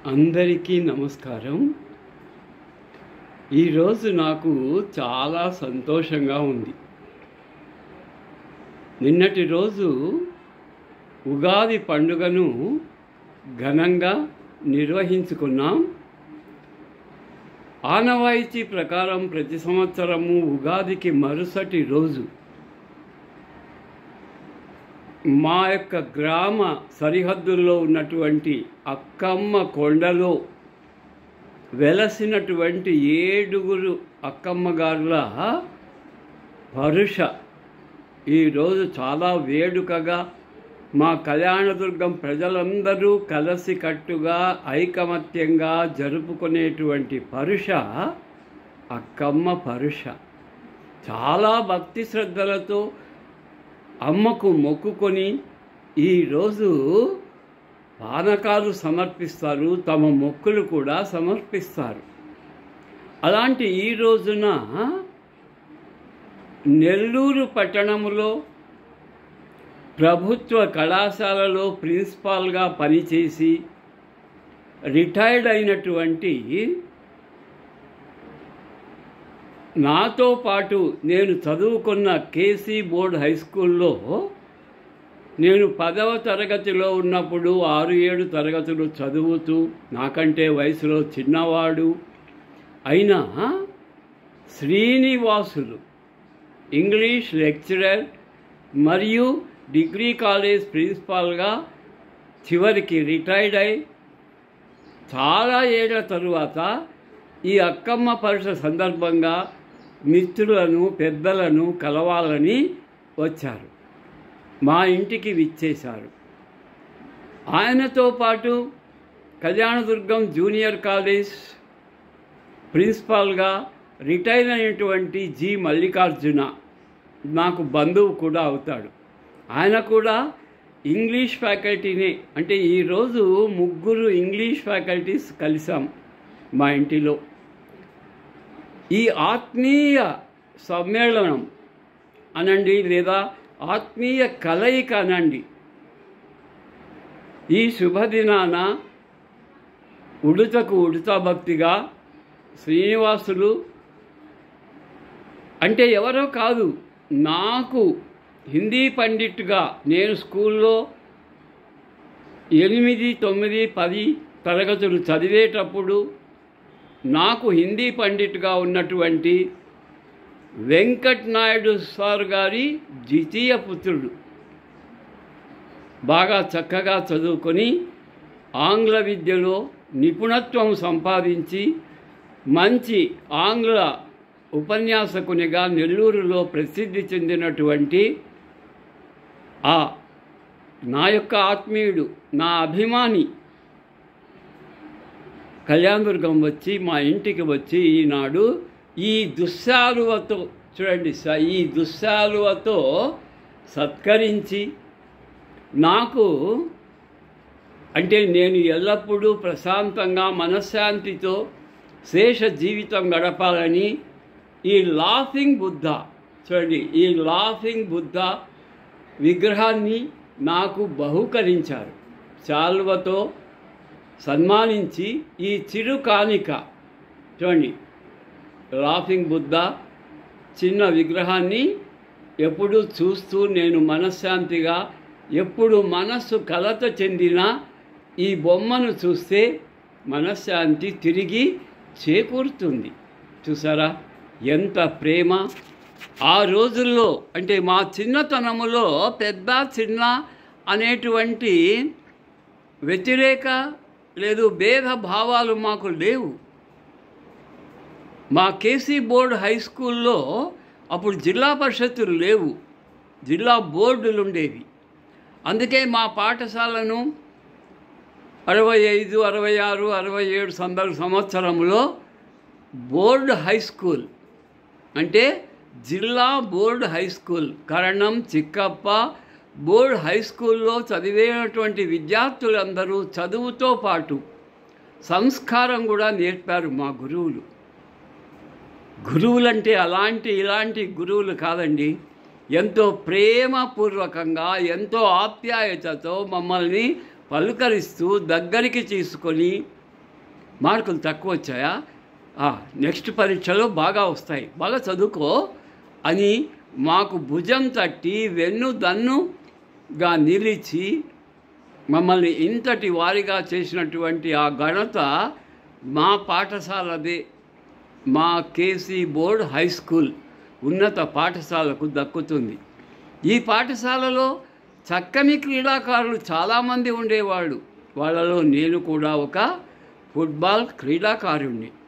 అందరికీ నమస్కారం ఈరోజు నాకు చాలా సంతోషంగా ఉంది నిన్నటి రోజు ఉగాది పండుగను ఘనంగా నిర్వహించుకున్నాం ఆనవాయితీ ప్రకారం ప్రతి సంవత్సరము ఉగాదికి మరుసటి రోజు మా యొక్క గ్రామ సరిహద్దుల్లో ఉన్నటువంటి అక్కమ్మ కొండలో వెలసినటువంటి ఏడుగురు అక్కమ్మ గారుల పరుష ఈరోజు చాలా వేడుకగా మా కళ్యాణదుర్గం ప్రజలందరూ కలసికట్టుగా ఐకమత్యంగా జరుపుకునేటువంటి పరుష అక్కమ్మ పరుష చాలా భక్తి శ్రద్ధలతో అమ్మకు మొక్కుకొని ఈరోజు పానకాలు సమర్పిస్తారు తమ మొక్కులు కూడా సమర్పిస్తారు అలాంటి ఈ రోజున నెల్లూరు పట్టణంలో ప్రభుత్వ కళాశాలలో ప్రిన్సిపాల్గా పనిచేసి రిటైర్డ్ అయినటువంటి నాతో పాటు నేను చదువుకున్న కేసీ బోర్డ్ హై స్కూల్లో నేను పదవ తరగతిలో ఉన్నప్పుడు ఆరు ఏడు తరగతులు చదువుతూ నాకంటే వయసులో చిన్నవాడు అయినా శ్రీనివాసులు ఇంగ్లీష్ లెక్చరర్ మరియు డిగ్రీ కాలేజ్ ప్రిన్సిపాల్గా చివరికి రిటైర్డ్ అయి చాలా ఏళ్ల తరువాత ఈ అక్కమ్మ పరుష సందర్భంగా మిత్రులను పెద్దలను కలవాలని వచ్చారు మా ఇంటికి విచ్చేశారు ఆయనతో పాటు కళ్యాణదుర్గం జూనియర్ కాలేజ్ ప్రిన్సిపాల్గా రిటైర్ అయినటువంటి జి మల్లికార్జున నాకు బంధువు కూడా అవుతాడు ఆయన కూడా ఇంగ్లీష్ ఫ్యాకల్టీనే అంటే ఈరోజు ముగ్గురు ఇంగ్లీష్ ఫ్యాకల్టీస్ కలిసాం మా ఇంటిలో ఈ ఆత్మీయ సమ్మేళనం అనండి లేదా ఆత్మీయ కలయిక అనండి ఈ శుభదినాన ఉడుతకు ఉడుత భక్తిగా శ్రీనివాసులు అంటే ఎవరో కాదు నాకు హిందీ పండిట్గా నేను స్కూల్లో ఎనిమిది తొమ్మిది పది తరగతులు చదివేటప్పుడు నాకు హిందీ పండిట్గా ఉన్నటువంటి వెంకట్ నాయుడు సార్ గారి ద్వితీయ పుత్రుడు బాగా చక్కగా చదువుకొని ఆంగ్ల విద్యలో నిపుణత్వం సంపాదించి మంచి ఆంగ్ల ఉపన్యాసకునిగా నెల్లూరులో ప్రసిద్ధి చెందినటువంటి ఆ నా యొక్క ఆత్మీయుడు నా అభిమాని కళ్యాణదుర్గం వచ్చి మా ఇంటికి వచ్చి ఈనాడు ఈ దుస్సాలువతో చూడండి స ఈ దుస్సాలువతో సత్కరించి నాకు అంటే నేను ఎల్లప్పుడూ ప్రశాంతంగా మనశ్శాంతితో శేష జీవితం గడపాలని ఈ లాఫింగ్ బుద్ధ చూడండి ఈ లాఫింగ్ బుద్ధ విగ్రహాన్ని నాకు బహుకరించారు చాల్వతో సన్మానించి ఈ చిరు కానిక చూడండి లాఫింగ్ బుద్ధ చిన్న విగ్రహాన్ని ఎప్పుడు చూస్తూ నేను మనశ్శాంతిగా ఎప్పుడు మనస్సు కలత చెందినా ఈ బొమ్మను చూస్తే మనశ్శాంతి తిరిగి చేకూరుతుంది చూసారా ఎంత ప్రేమ ఆ రోజుల్లో అంటే మా చిన్నతనములో పెద్ద చిన్న అనేటువంటి వ్యతిరేక లేదు భేద భావాలు మాకు లేవు మా కేసీ బోర్డు హై స్కూల్లో అప్పుడు జిల్లా పరిషత్తులు లేవు జిల్లా బోర్డులు ఉండేవి అందుకే మా పాఠశాలను అరవై ఐదు అరవై ఆరు అరవై ఏడు సందర్భ సంవత్సరంలో బోర్డు హై స్కూల్ అంటే జిల్లా board high school Karanam Chikkappa board high స్కూల్లో చదివేటువంటి విద్యార్థులందరూ చదువుతో పాటు సంస్కారం కూడా నేర్పారు మా గురువులు గురువులంటే అలాంటి ఇలాంటి గురువులు కాదండి ఎంతో ప్రేమపూర్వకంగా ఎంతో ఆప్యాయతతో మమ్మల్ని పలుకరిస్తూ దగ్గరికి తీసుకొని మార్కులు తక్కువ వచ్చాయా ఆ, నెక్స్ట్ పరీక్షలో బాగా వస్తాయి బాగా చదువుకో అని మాకు భుజం తట్టి వెన్ను దన్నుగా నిలిచి మమ్మల్ని ఇంతటి వారిగా చేసినటువంటి ఆ ఘనత మా పాఠశాలదే మా కేసీ బోర్డ్ హై స్కూల్ ఉన్నత పాఠశాలకు దక్కుతుంది ఈ పాఠశాలలో చక్కని క్రీడాకారులు చాలామంది ఉండేవాళ్ళు వాళ్ళలో నేను కూడా ఒక ఫుట్బాల్ క్రీడాకారుణ్ణి